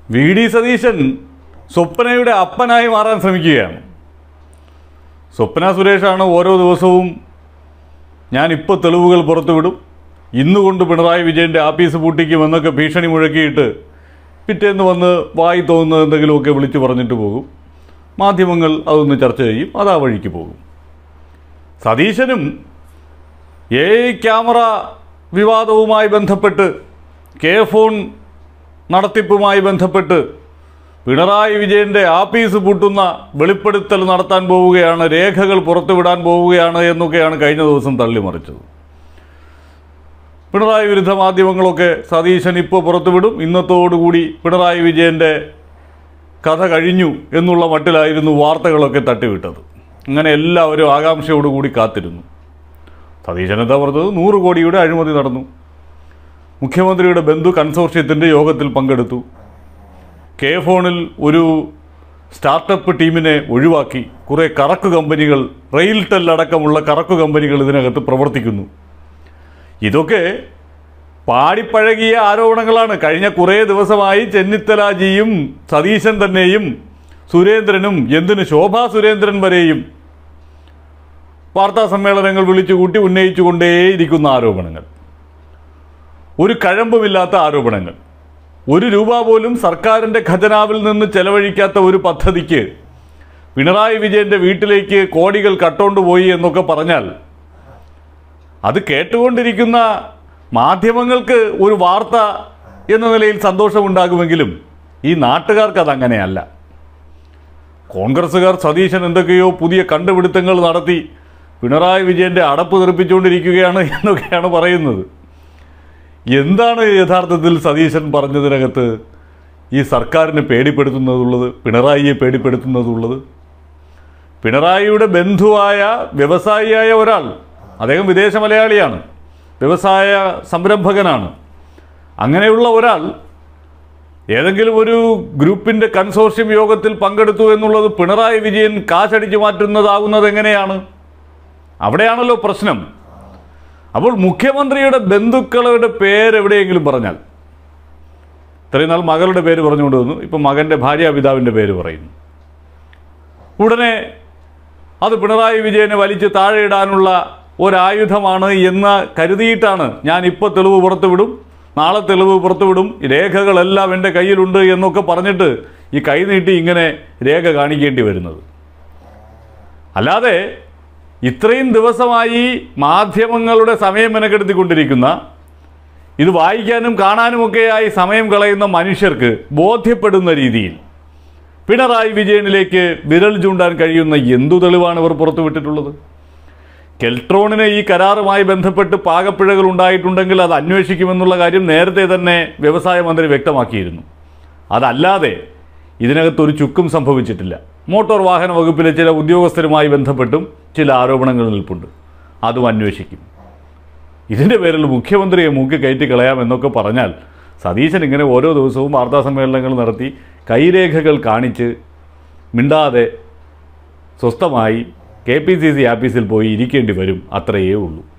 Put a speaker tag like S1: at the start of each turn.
S1: V D Satheesan സ്വപ്നയുടെ അപ്പനായി മാറാൻ ശ്രമിക്കുകയാണ് സ്വപ്ന സുരേഷാണ് ഓരോ ദിവസവും ഞാൻ ഇപ്പോൾ തെളിവുകൾ പുറത്തുവിടും ഇന്നുകൊണ്ട് പിണറായി വിജയൻ്റെ ആഫീസ് പൂട്ടിക്കുമെന്നൊക്കെ ഭീഷണി മുഴക്കിയിട്ട് പിറ്റേന്ന് വന്ന് വായി തോന്നുന്നത് എന്തെങ്കിലുമൊക്കെ വിളിച്ചു പറഞ്ഞിട്ട് പോകും മാധ്യമങ്ങൾ അതൊന്ന് ചർച്ച ചെയ്യും അത് ആ വഴിക്ക് പോകും സതീശനും എ ക്യാമറ വിവാദവുമായി ബന്ധപ്പെട്ട് കെ ഫോൺ നടത്തിപ്പുമായി ബന്ധപ്പെട്ട് പിണറായി വിജയൻ്റെ ആഫീസ് പൂട്ടുന്ന വെളിപ്പെടുത്തൽ നടത്താൻ പോവുകയാണ് രേഖകൾ പുറത്തുവിടാൻ പോവുകയാണ് എന്നൊക്കെയാണ് കഴിഞ്ഞ ദിവസം തള്ളിമറിച്ചത് പിണറായി വിരുദ്ധ മാധ്യമങ്ങളൊക്കെ സതീശൻ ഇപ്പോൾ പുറത്തുവിടും ഇന്നത്തോടുകൂടി പിണറായി വിജയൻ്റെ കഥ കഴിഞ്ഞു എന്നുള്ള മട്ടിലായിരുന്നു വാർത്തകളൊക്കെ തട്ടിവിട്ടത് അങ്ങനെ എല്ലാവരും ആകാംക്ഷയോടുകൂടി കാത്തിരുന്നു സതീശൻ എന്താ പറഞ്ഞത് നൂറ് കോടിയുടെ അഴിമതി നടന്നു മുഖ്യമന്ത്രിയുടെ ബന്ധു കൺസോർഷ്യത്തിൻ്റെ യോഗത്തിൽ പങ്കെടുത്തു കെ ഫോണിൽ ഒരു സ്റ്റാർട്ടപ്പ് ടീമിനെ ഒഴിവാക്കി കുറേ കറക്ക് കമ്പനികൾ റെയിൽടെൽ അടക്കമുള്ള കറക്ക് കമ്പനികൾ ഇതിനകത്ത് പ്രവർത്തിക്കുന്നു ഇതൊക്കെ പാടിപ്പഴകിയ ആരോപണങ്ങളാണ് കഴിഞ്ഞ കുറേ ദിവസമായി ചെന്നിത്തലാജിയും സതീശൻ തന്നെയും സുരേന്ദ്രനും എന്തിന് ശോഭാ സുരേന്ദ്രൻ വരെയും വാർത്താ സമ്മേളനങ്ങൾ വിളിച്ചുകൂട്ടി ഉന്നയിച്ചുകൊണ്ടേയിരിക്കുന്ന ആരോപണങ്ങൾ ഒരു കഴമ്പുമില്ലാത്ത ആരോപണങ്ങൾ ഒരു രൂപ പോലും സർക്കാരിൻ്റെ ഖജനാവിൽ നിന്ന് ചെലവഴിക്കാത്ത ഒരു പദ്ധതിക്ക് പിണറായി വിജയൻ്റെ വീട്ടിലേക്ക് കോടികൾ കട്ടോണ്ടുപോയി എന്നൊക്കെ പറഞ്ഞാൽ അത് കേട്ടുകൊണ്ടിരിക്കുന്ന മാധ്യമങ്ങൾക്ക് ഒരു വാർത്ത എന്ന നിലയിൽ സന്തോഷമുണ്ടാകുമെങ്കിലും ഈ നാട്ടുകാർക്ക് അതങ്ങനെയല്ല കോൺഗ്രസ്സുകാർ സതീശൻ എന്തൊക്കെയോ പുതിയ കണ്ടുപിടുത്തങ്ങൾ നടത്തി പിണറായി വിജയൻ്റെ അടപ്പ് തെറിപ്പിച്ചുകൊണ്ടിരിക്കുകയാണ് എന്നൊക്കെയാണ് പറയുന്നത് എന്താണ് യഥാർത്ഥത്തിൽ സതീശൻ പറഞ്ഞതിനകത്ത് ഈ സർക്കാരിനെ പേടിപ്പെടുത്തുന്നതുള്ളത് പിണറായിയെ പേടിപ്പെടുത്തുന്നതുള്ളത് പിണറായിയുടെ ബന്ധുവായ വ്യവസായിയായ ഒരാൾ അദ്ദേഹം വിദേശ മലയാളിയാണ് വ്യവസായ സംരംഭകനാണ് അങ്ങനെയുള്ള ഒരാൾ ഏതെങ്കിലും ഒരു ഗ്രൂപ്പിൻ്റെ കൺസോർഷ്യം യോഗത്തിൽ പങ്കെടുത്തു എന്നുള്ളത് പിണറായി വിജയൻ കാശടിച്ചു മാറ്റുന്നതാകുന്നത് എങ്ങനെയാണ് അവിടെയാണല്ലോ പ്രശ്നം അപ്പോൾ മുഖ്യമന്ത്രിയുടെ ബന്ധുക്കളുടെ പേരെവിടെയെങ്കിലും പറഞ്ഞാൽ ഇത്രയും നാൾ മകളുടെ പേര് പറഞ്ഞുകൊണ്ട് വന്നു ഇപ്പം മകൻ്റെ ഭാര്യാപിതാവിൻ്റെ പേര് പറയുന്നു ഉടനെ അത് പിണറായി വിജയനെ വലിച്ച് താഴെയിടാനുള്ള ഒരായുധമാണ് എന്ന് കരുതിയിട്ടാണ് ഞാൻ ഇപ്പോൾ തെളിവ് പുറത്തുവിടും നാളെ തെളിവ് പുറത്തുവിടും രേഖകളെല്ലാം എൻ്റെ കയ്യിലുണ്ട് എന്നൊക്കെ പറഞ്ഞിട്ട് ഈ കൈ നീട്ടി ഇങ്ങനെ രേഖ കാണിക്കേണ്ടി വരുന്നത് അല്ലാതെ ഇത്രയും ദിവസമായി മാധ്യമങ്ങളുടെ സമയം മെനക്കെടുത്തിക്കൊണ്ടിരിക്കുന്ന ഇത് വായിക്കാനും കാണാനുമൊക്കെയായി സമയം കളയുന്ന മനുഷ്യർക്ക് ബോധ്യപ്പെടുന്ന രീതിയിൽ പിണറായി വിജയനിലേക്ക് വിരൽ ചൂണ്ടാൻ കഴിയുന്ന എന്തു തെളിവാണ് ഇവർ പുറത്തുവിട്ടിട്ടുള്ളത് കെൽട്രോണിന് ഈ കരാറുമായി ബന്ധപ്പെട്ട് പാകപ്പിഴകൾ ഉണ്ടായിട്ടുണ്ടെങ്കിൽ അത് അന്വേഷിക്കുമെന്നുള്ള കാര്യം നേരത്തെ തന്നെ വ്യവസായ മന്ത്രി വ്യക്തമാക്കിയിരുന്നു അതല്ലാതെ ഇതിനകത്തൊരു ചുക്കും സംഭവിച്ചിട്ടില്ല മോട്ടോർ വാഹന വകുപ്പിലെ ചില ഉദ്യോഗസ്ഥരുമായി ബന്ധപ്പെട്ടും ചില ആരോപണങ്ങൾ നിൽപ്പുണ്ട് അതും അന്വേഷിക്കും ഇതിൻ്റെ പേരിൽ മുഖ്യമന്ത്രിയെ മൂക്കി കയറ്റി കളയാമെന്നൊക്കെ പറഞ്ഞാൽ സതീശൻ ഇങ്ങനെ ഓരോ ദിവസവും വാർത്താ സമ്മേളനങ്ങൾ നടത്തി കൈരേഖകൾ കാണിച്ച് മിണ്ടാതെ സ്വസ്ഥമായി കെ പി സി സി ആഫീസിൽ പോയി ഇരിക്കേണ്ടി വരും അത്രയേ ഉള്ളൂ